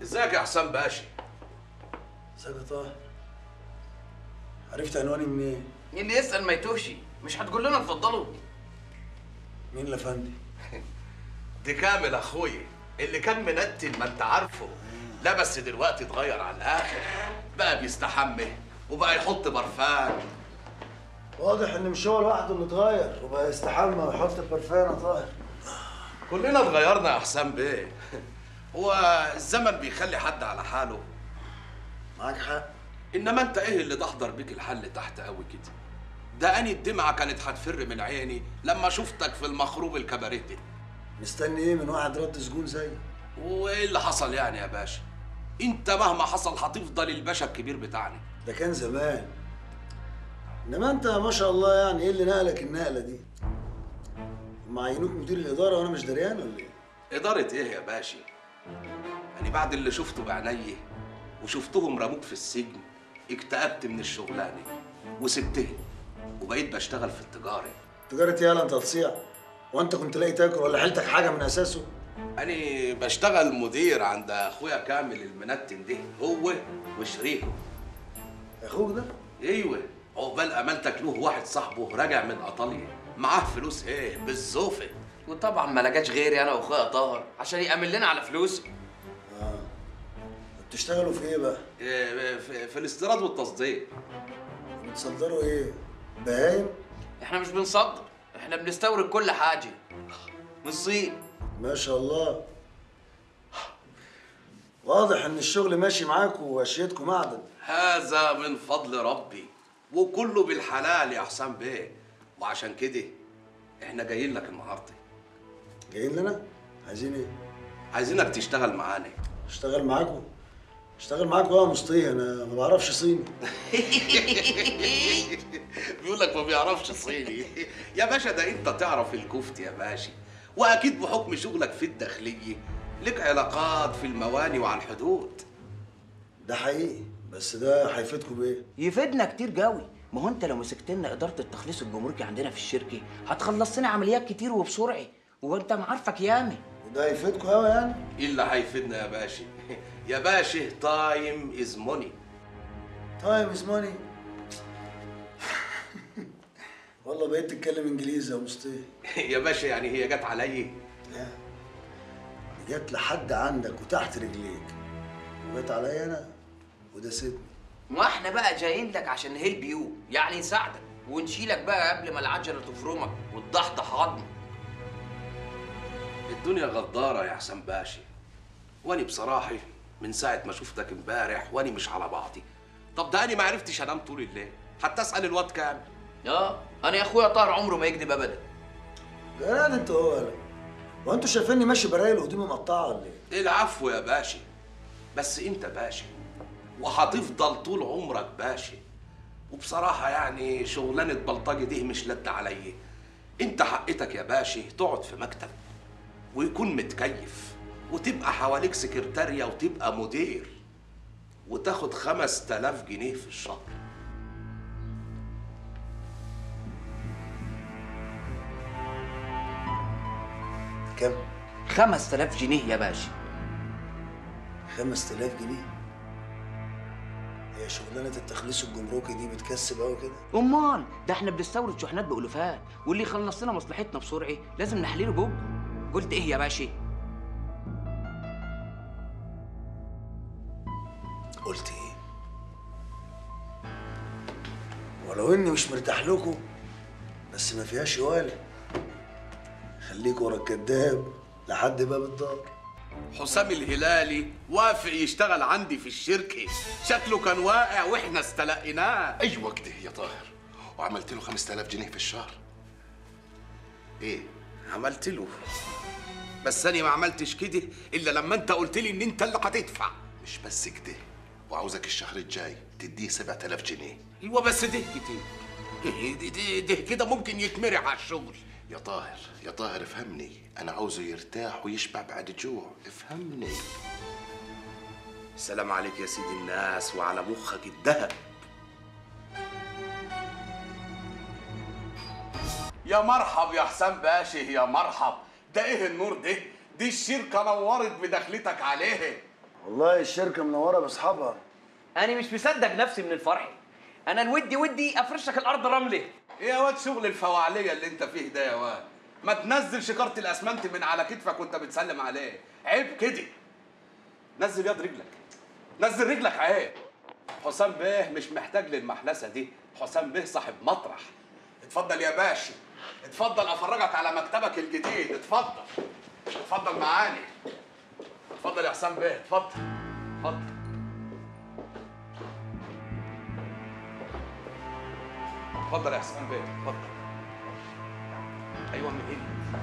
ازيك يا حسام باشا ازيك يا طه عرفت عنواني منين؟ اللي يسأل ما يتوهش مش هتقول لنا اتفضلوا مين الافندي؟ دي كامل اخويا اللي كان منتن ما انت عارفه لا بس دلوقتي اتغير على الاخر بقى بيستحمى وبقى يحط برفان واضح ان مش هو لوحده اللي اتغير وبقى يستحمى ويحط البرفان يا طاهر كلنا اتغيرنا يا حسام بيه هو الزمن بيخلي حد على حاله معاك حق انما انت ايه اللي تحضر بيك الحل تحت قوي كده ده اني الدمعه كانت هتفر من عيني لما شفتك في المخروب الكباريه ده مستني ايه من واحد رد سجون زي وايه اللي حصل يعني يا باشا انت مهما حصل هتفضل الباشا الكبير بتاعنا ده كان زمان انما انت ما شاء الله يعني ايه اللي نقلك النقله دي؟ هم عينوك مدير الاداره وانا مش دريان ولا ايه؟ إدارة إيه يا باشا؟ يعني بعد اللي شفته بعيني وشفتهم رموك في السجن اكتئبت من الشغلانة وسبتها وبقيت بشتغل في التجارة تجاره يالا انت هتصيع وانت كنت لاقي تاكل ولا حيلتك حاجه من اساسه؟ أنا بشتغل مدير عند أخويا كامل المنتن ده هو وشريكه اخوك ده؟ أيوه عقبال أمانتك له واحد صاحبه راجع من إيطاليا معاه فلوس إيه بالزوفة وطبعا ما لقاش غيري انا واخويا طاهر عشان يأمن لنا على فلوسي اه بتشتغلوا في ايه بقى؟ إيه، في, في الاستيراد والتصدير بتصدروا ايه؟ بهايم؟ احنا مش بنصدر احنا بنستورد كل حاجه من الصين ما شاء الله واضح ان الشغل ماشي معاكم واشيتكم معدن هذا من فضل ربي وكله بالحلال يا حسام بيه وعشان كده احنا جايين لك النهارده جايين لنا عايزين ايه عايزينك تشتغل معانا اشتغل معاكم اشتغل معاكم اه مصطفى انا ما بعرفش صيني بيقول لك ما بيعرفش صيني يا باشا ده انت تعرف الكفت يا باشا واكيد بحكم شغلك في الداخليه لك علاقات في المواني وعلى الحدود ده حقيقي بس ده هيفيدكم بايه يفيدنا كتير قوي ما هو انت لو مسكت لنا اداره التخليص الجمركي عندنا في الشركه هتخلص لنا عمليات كتير وبسرعه وانت معارفك يامي وده هيفيدكم قوي يعني ايه اللي هيفيدنا يا باشا يا باشا تايم از موني طيب اسموني والله بقيت تتكلم انجليزي يا مصطفى يا باشا يعني هي جت عليا لا دي جت لحد عندك وتحت رجليك وجت عليا انا وده سيبني ما احنا بقى جايين لك عشان نهيل بيو يعني نساعدك ونشيلك بقى قبل ما العجله تفرمك وتضحضح عظمك الدنيا غدارة يا حسام باشا واني بصراحة من ساعة ما شفتك امبارح واني مش على بعضي طب ده اني ما عرفتش انام طول الليل حتى اسأل الواد كامل اه انا يا اخويا طاهر عمره ما يكذب ابدا جراد انت هو ولا هو انتوا شايفيني ماشي برايل هدومي مقطعه ولا ايه؟ العفو يا باشا بس انت باشا وهتفضل طول عمرك باشا وبصراحة يعني شغلانة بلطجي دي مش لد عليا انت حقتك يا باشا تقعد في مكتب ويكون متكيف وتبقى حواليك سكرتارية وتبقى مدير وتاخد خمس تلاف جنيه في الشهر كام؟ 5000 جنيه يا باشا 5000 جنيه هي شغلانه التخليص الجمركي دي بتكسب قوي كده؟ امال ده احنا بنستورد شحنات بالالوفات واللي يخلص لنا مصلحتنا بسرعه لازم نحلله بوب قلت ايه يا باشا قلت ايه؟ ولو اني مش مرتاح لكم بس ما فيهاش ولا خليك ورا الكداب لحد باب الدار حسام الهلالي وافق يشتغل عندي في الشركة شكله كان واقع واحنا استلقيناه ايوه كده يا طاهر وعملت له 5000 جنيه في الشهر ايه عملت له بس انا ما عملتش كده الا لما انت قلت لي ان انت اللي هتدفع مش بس كده وعاوزك الشهر الجاي تديه 7000 جنيه ايوه بس ده كتير ده, ده, ده كده ممكن يتمرع على الشغل يا طاهر يا طاهر افهمني انا عاوزه يرتاح ويشبع بعد جوع افهمني السلام عليك يا سيدي الناس وعلى مخك الدهب يا مرحب يا حسام باشا يا مرحب ده ايه النور ده دي الشركة نورت بدخلتك عليه والله الشركه منوره باصحابها انا مش مصدق نفسي من الفرح انا الودي ودي افرش لك الارض رمله ايه يا واد شغل الفواعليه اللي انت فيه ده يا واد ما تنزل شكاره الاسمنت من على كتفك وانت بتسلم عليه عيب كده نزل يد رجلك نزل رجلك عيب حسام بيه مش محتاج للمحلسه دي حسام بيه صاحب مطرح اتفضل يا باشا اتفضل افرجك على مكتبك الجديد اتفضل اتفضل معاني اتفضل يا حسام بيه اتفضل اتفضل اتفضل يا حسام بيه اتفضل ايوه من هنا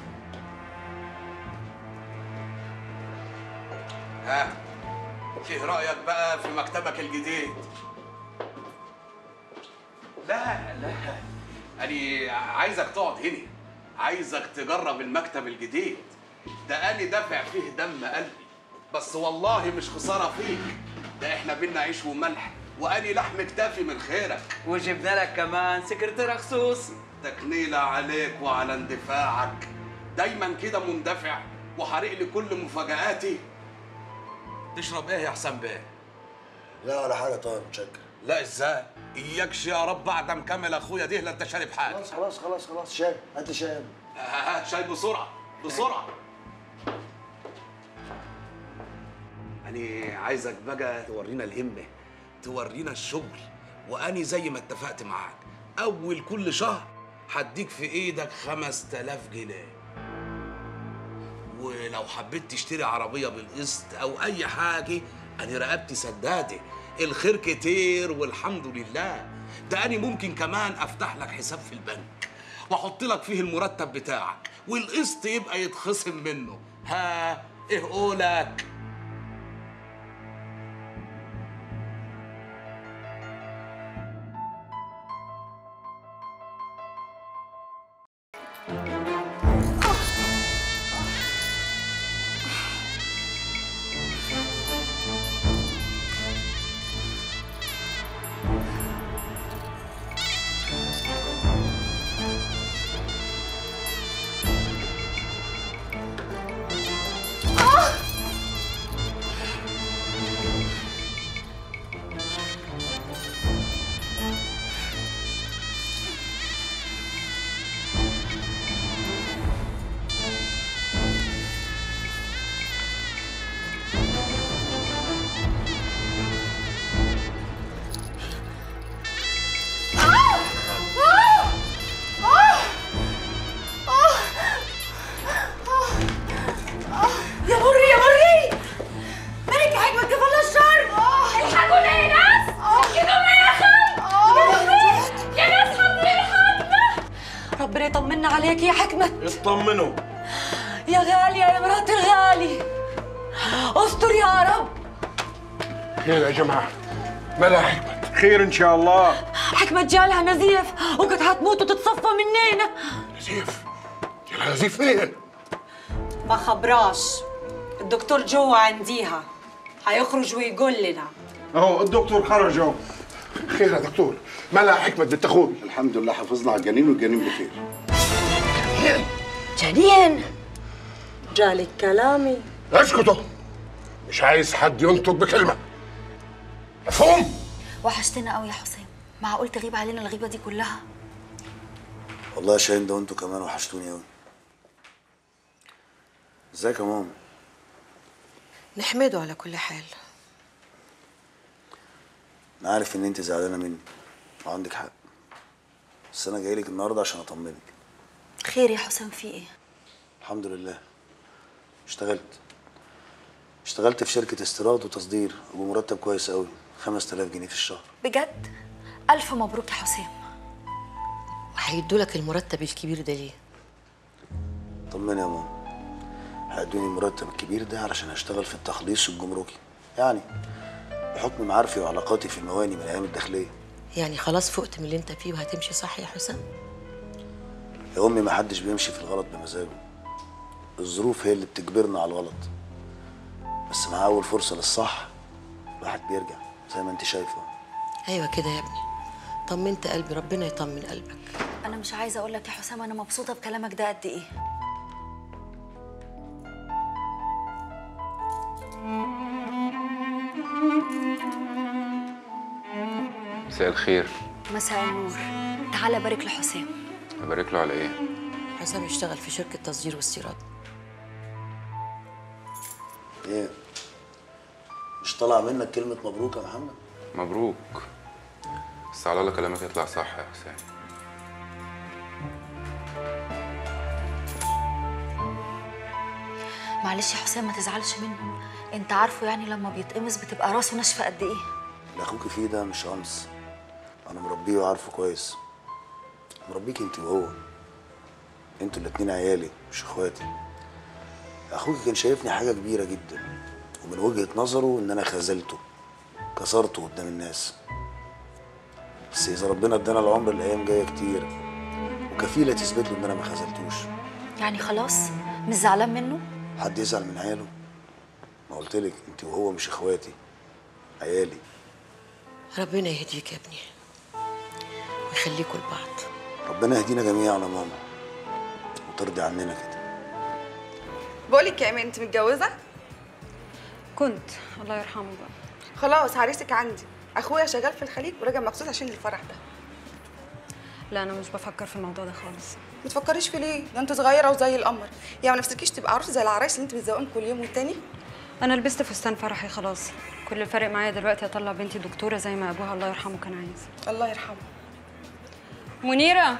ها ايه رايك بقى في مكتبك الجديد لا لا انا عايزك تقعد هنا عايزك تجرب المكتب الجديد ده انا دافع فيه دم قلبي بس والله مش خساره فيك ده احنا بينا عيش وملح واني لحم كتافي من خيرك وجبنا لك كمان سكرتيره خصوصي تكنيلة عليك وعلى اندفاعك دايما كده مندفع وحريق لي كل مفاجآتي تشرب ايه يا حسام بيه؟ لا ولا حاجه طاهر متشكر لا ازاي؟ اياكش يا رب بعد مكمل اخويا ده لا انت شارب حاجه خلاص خلاص خلاص خلاص شاي هات شاي يا ابني. هات شاي بسرعه بسرعه أنا عايزك بقى تورينا الهمة تورينا الشغل وأني زي ما اتفقت معاك أول كل شهر هديك في إيدك خمس تلاف جنيه ولو حبيت تشتري عربية بالقسط أو أي حاجة أنا رقبتي سدادة الخير كتير والحمد لله ده أنا ممكن كمان أفتح لك حساب في البنك وأحط لك فيه المرتب بتاعك والقسط يبقى يتخصم منه ها إيه قولك؟ يا مري يا مري مالك يا حكمة كيف الله الشر الحقونا يا ناس انقذونا يا خال يا مري يا ناس حطوا الحقنا ربنا يطمنا عليك يا حكمة اطمنوا يا غالية يا مرات الغالي استر يا رب خير يا جماعة ملا حكمة خير إن شاء الله حكمة جالها نزيف وكنت هتموت وتتصفى مننا نزيف يا نزيف فين؟ ما خبراش الدكتور جوا عنديها هيخرج ويقول لنا أهو الدكتور خرج أهو خير يا دكتور ملا حكمة بنت أخوي الحمد لله حافظنا على الجنين والجنين بخير جنين جالك كلامي اسكتوا مش عايز حد ينطق بكلمة مفهوم؟ وحشتنا قوي يا حسام معقول تغيب علينا الغيبه دي كلها والله يا شاهين ده وانتوا كمان وحشتوني قوي ازيك يا ماما نحمده على كل حال انا عارف ان انت زعلانه مني وعندك حق بس انا جاي لك النهارده عشان اطمنك خير يا حسام في ايه الحمد لله اشتغلت اشتغلت في شركة استيراد وتصدير وبمرتب كويس قوي 5000 جنيه في الشهر بجد الف مبروك يا حسام وهيدوا لك المرتب الكبير ده ليه طمني يا ماما هيدوني المرتب الكبير ده علشان اشتغل في التخليص الجمركي يعني بحكم معارفي وعلاقاتي في المواني من ايام الداخليه يعني خلاص فقت من اللي انت فيه وهتمشي صح يا حسام يا امي ما حدش بيمشي في الغلط بمزاجه الظروف هي اللي بتجبرنا على الغلط بس مع اول فرصه للصح الواحد بيرجع زي ما انت شايفه ايوه كده يا ابني طمنت قلبي ربنا يطمن قلبك انا مش عايزه اقول لك يا حسام انا مبسوطه بكلامك ده قد ايه مساء الخير مساء النور تعالى بارك لحسام ابارك له على ايه حسام يشتغل في شركة تصدير واستيراد ايه مش طالع منك كلمة مبروك يا محمد مبروك بس على الله كلامك يطلع صح يا حسام معلش يا حسام ما تزعلش منه انت عارفه يعني لما بيتقمص بتبقى راسه ناشفه قد ايه اللي اخوك فيه ده مش قمص انا مربيه وعارفه كويس مربيك انت وهو انتوا الاتنين عيالي مش اخواتي اخوك كان شايفني حاجه كبيره جدا ومن وجهه نظره ان انا خذلته كسرته قدام الناس بس اذا ربنا ادانا العمر الايام جايه كتير وكفيله تثبت له ان انا ما خذلتوش يعني خلاص مش زعلان منه حد يزعل من عياله ما قلت لك انت وهو مش اخواتي عيالي ربنا يهديك يا ابني ويخليكوا لبعض ربنا يهدينا جميعا يا ماما وترضي عننا كده بقولك يا ايمان انت متجوزه كنت الله يرحمه بقى خلاص عريسك عندي اخويا شغال في الخليج وراجع مخصوص عشان الفرح ده لا انا مش بفكر في الموضوع ده خالص ما تفكريش في ليه ده انت صغيره وزي القمر يعني ما نفسكيش تبقى عروسه زي العرايس اللي انت بتزوقهم كل يوم والتاني انا لبست فستان فرحي خلاص كل الفرق معايا دلوقتي اطلع بنتي دكتوره زي ما ابوها الله يرحمه كان عايز الله يرحمه منيره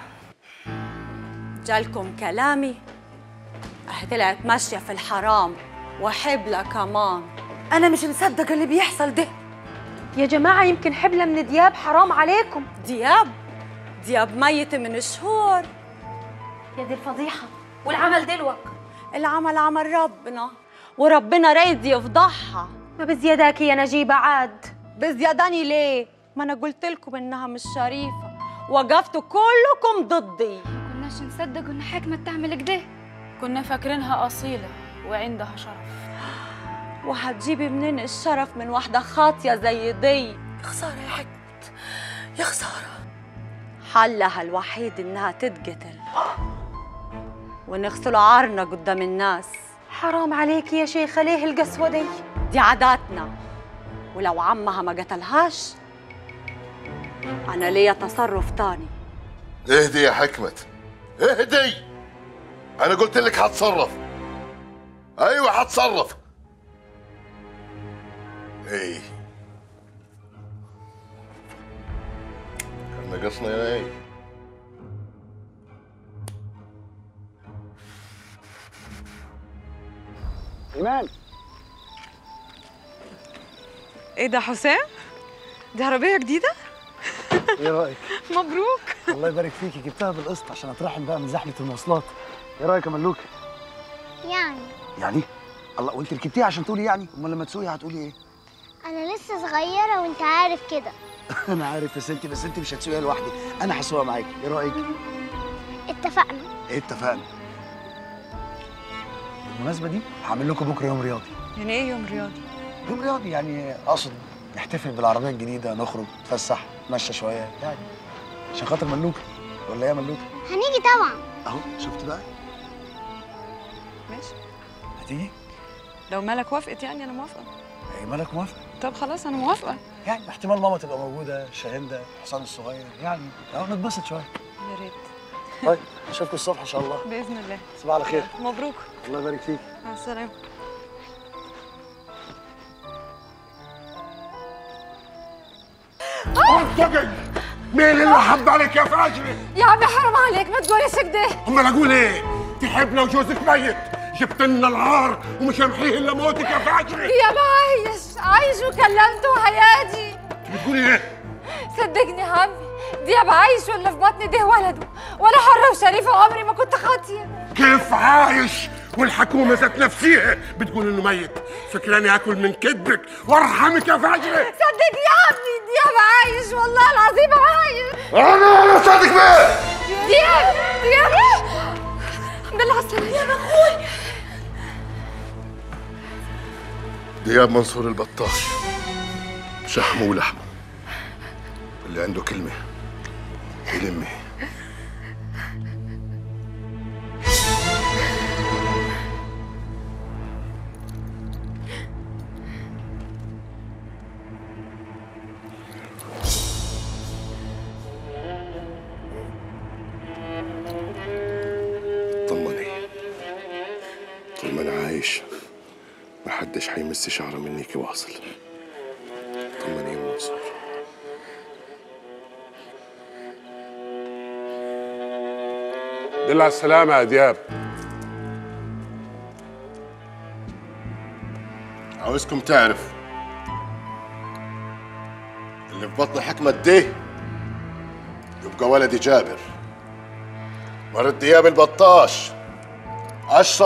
جالكم كلامي اه طلعت ماشية في الحرام وحبلة كمان انا مش مصدقه اللي بيحصل ده يا جماعه يمكن حبلة من دياب حرام عليكم دياب دياب ميت من شهور يا دي الفضيحه والعمل دلوك العمل عمل ربنا وربنا رايد يفضحها ما بزياداكي يا نجيبه عاد بزياداني ليه ما انا قلت لكم انها مش شريفه وقفتوا كلكم ضدي كناش نصدق ان حكمة تعمل كده كنا فاكرينها أصيلة وعندها شرف وهتجيبي منين الشرف من واحدة خاطية زي دي يا خسارة يا حكمت يا خسارة حلها الوحيد انها تتقتل ونغسل عارنا قدام الناس حرام عليكي يا شيخه ليه القسوه دي دي عاداتنا ولو عمها ما قتلهاش انا ليا تصرف تاني اهدي يا حكمت اهدي انا قلت لك هتصرف ايوه هتصرف ايه كان ناقصنا يا ايه ايمان ايه ده حسام دي عربيه جديده ايه رايك مبروك الله يبارك فيكي جبتها بالقسط عشان اترحم بقى من زحمه المواصلات ايه رايك يا ملوكه يعني يعني الله وانت ركبتيها عشان تقولي يعني امال لما تسوقي هتقولي ايه انا لسه صغيره وانت عارف كده انا عارف يا ستي بس انت مش هتسوقيها لوحدي انا هسوقها معاكي ايه رايك اتفقنا ايه اتفقنا بالمناسبه دي هعمل لكم بكره يوم رياضي يعني ايه يوم رياضي يوم رياضي يعني اقصد نحتفل بالعربيه الجديده نخرج نتفسح نتمشى شويه يعني عشان خاطر ملوكه ولا ايه يا ملوكه هنيجي طبعا اهو شفت بقى ماشي هتيجي لو مالك وافقت يعني انا موافقه ايه مالك موافق طب خلاص انا موافقه يعني احتمال ماما تبقى موجوده شاهندة الحصان الصغير يعني اهو نتبسط شويه يا ريت طيب اشوفكم الصبح ان شاء الله باذن الله صباح على خير مبروك الله يبارك فيك مع السلامه انطقي مين اللي حب عليك يا فاجرة؟ يا عمي حرام عليك ما تقوليش كده امال اقول ايه؟ تحب لو جوزك ميت جبت لنا العار ومش همحيه الا موتك يا فاجرة يا ما عايش عايش وكلمته وهياجي بتقولي ايه؟ صدقني عمي دياب عايش ولا في بطني ده ولده وانا حره وشريفه وعمري ما كنت خاطيه كيف عايش والحكومة ذات نفسيها بتقول انه ميت فكراني اكل من كذبك وارحمك يا فاجرة صدقني يا عمي دياب عايش والله العظيم عايش انا انا صادق بيه دياب دياب بالله على السلامه يا اخوي دياب منصور البطاش شحمه ولحمه اللي عنده كلمة يلمي محدش هيمس شعره منيكي واصل طمني يا ام منصور دل على السلامة يا دياب عاوزكم تعرف اللي في بطن حكمة دي يبقى ولدي جابر مرد دياب البطاش اشرف